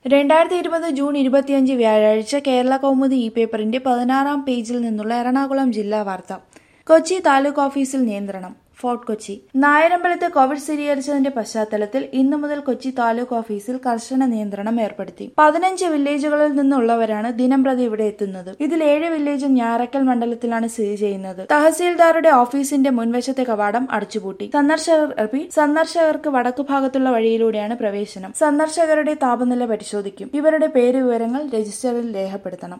രണ്ടായിരത്തി ഇരുപത് ജൂൺ ഇരുപത്തിയഞ്ച് വ്യാഴാഴ്ച കേരള കൗമുദി ഇ പേപ്പറിന്റെ പതിനാറാം പേജിൽ നിന്നുള്ള എറണാകുളം ജില്ലാ വാർത്ത കൊച്ചി താലൂക്ക് ഓഫീസിൽ നിയന്ത്രണം ഫോർട്ട് കൊച്ചി നായരമ്പലത്ത് കോവിഡ് സ്ഥിരീകരിച്ചതിന്റെ പശ്ചാത്തലത്തിൽ ഇന്നു മുതൽ കൊച്ചി താലൂക്ക് ഓഫീസിൽ കർശന നിയന്ത്രണം ഏർപ്പെടുത്തി പതിനഞ്ച് വില്ലേജുകളിൽ നിന്നുള്ളവരാണ് ദിനംപ്രതി ഇവിടെ എത്തുന്നത് ഇതിൽ ഏഴ് വില്ലേജും ഞാറക്കൽ മണ്ഡലത്തിലാണ് സ്ഥിതി ചെയ്യുന്നത് തഹസീൽദാറുടെ ഓഫീസിന്റെ മുൻവശത്തെ കവാടം അടച്ചുപൂട്ടി സന്ദർശകർ സന്ദർശകർക്ക് വടക്കു ഭാഗത്തുള്ള വഴിയിലൂടെയാണ് പ്രവേശനം സന്ദർശകരുടെ താപനില പരിശോധിക്കും ഇവരുടെ പേര് വിവരങ്ങൾ രജിസ്റ്ററിൽ രേഖപ്പെടുത്തണം